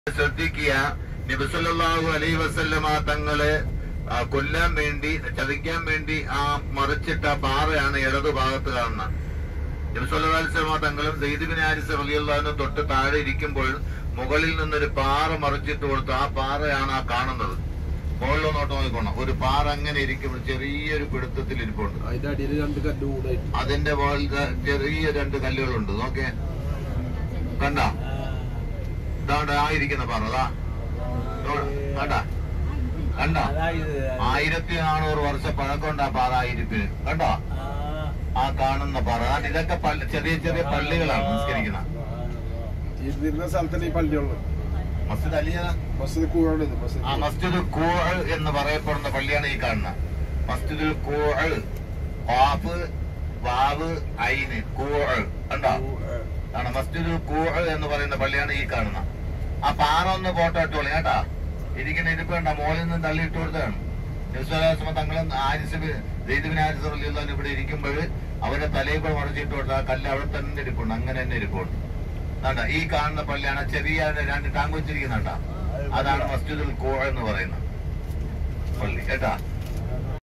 ശ്രദ്ധിക്കുക നബിസല്ലാഹു അലൈ വസല്ലമ തങ്ങളെ ആ, കൊല്ലാൻ വേണ്ടി ചതിക്കാൻ വേണ്ടി ആ മറിച്ചിട്ട പാറയാണ് ഇടതു ഭാഗത്ത് കാണുന്നത് നബിസ്വല്ലാസ്ലമ തങ്ങളും സെയ്ദിബിൻ ഹാരിസ് റലിയുള്ളതിന് തൊട്ട് താഴെ ഇരിക്കുമ്പോൾ മുകളിൽ നിന്നൊരു പാറ മറിച്ചിട്ട് കൊടുത്തു ആ പാറയാണ് ആ കാണുന്നത് മുകളിലൊന്നോട്ട് നോക്കിക്കോണം ഒരു പാറ അങ്ങനെ ഇരിക്കുമ്പോൾ ചെറിയൊരു പിടുത്തത്തിൽ ഇരിപ്പുണ്ട് അതിന്റെ അടിയിൽ രണ്ട് കല്ല് കൂടായിട്ട് അതിന്റെ മുകളിൽ ദാ ചെറിയ രണ്ട് കല്ലുകളുണ്ട് നോക്കേ കണ്ട ഇതാണ്ട് ആ ഇരിക്കുന്ന പാറ അതാ കണ്ട കണ്ട ആയിരത്തി നാനൂറ് വർഷം പഴക്കമുണ്ട് ആ പാറ ആ ഇരിപ്പിന് കണ്ടോ ആ കാണുന്ന പാറ കാരണം ഇതൊക്കെ പള്ളി- ചെറിയ ചെറിയ പള്ളികളാണ് നിസ്കരിക്കുന്ന ഇരുന്നിരുന്ന സ്ഥലത്തന്നെ ഈ പള്ളിയുള്ളു മസ്ജിദ് അലിയ മസ്ജിദ് കൂടെ മസ്ജിദ് ആ മസ്ജിദ് കൂഴ് എന്ന് പറയപ്പെടുന്ന പള്ളിയാണ് ഈ കാണുന്നത് മസ്ജിദുൽ കൂഴ് ഖാഫ് വാവ് ഐന് കൂഴ് കണ്ടോ ആണ് മസ്ജിദുൽ കൂഴ് എന്ന് പറയുന്ന പള്ളിയാണ് ഈ കാണുന്നത് ആ പാറ ഒന്ന് ഫോട്ടോ ഇട്ടോളി കേട്ടാ ഇരിക്കുന്ന ഇരിപ്പ് കണ്ട മോളിൽ നിന്ന് തള്ളിയിട്ട് കൊടുത്തതാണ് ന്യൂസ്വലാസമ തങ്ങളും ആരിസ് ദൈദിബിന് ആരിസ് റളിയല്ലാഹു അൻഹു ഇവിടെ ഇരിക്കുമ്പോൾ അവരുടെ തലയിൽ കൂടെ മറിച്ചിട്ട് കൊടുത്ത ആ കല്ല് അവിടെ തന്നെ ഇരിപ്പുണ്ട് അങ്ങനെ തന്നെ ഇരിപ്പുണ്ട് കണ്ട ഈ കാണുന്ന പള്ളിയാണ് ചെറിയ രണ്ട് ടാങ്ക് വെച്ചിരിക്കുന്നുണ്ട അതാണ് മസ്ജിദുൽ കൂഴ എന്ന് പറയുന്നത് പള്ളി കേട്ടാ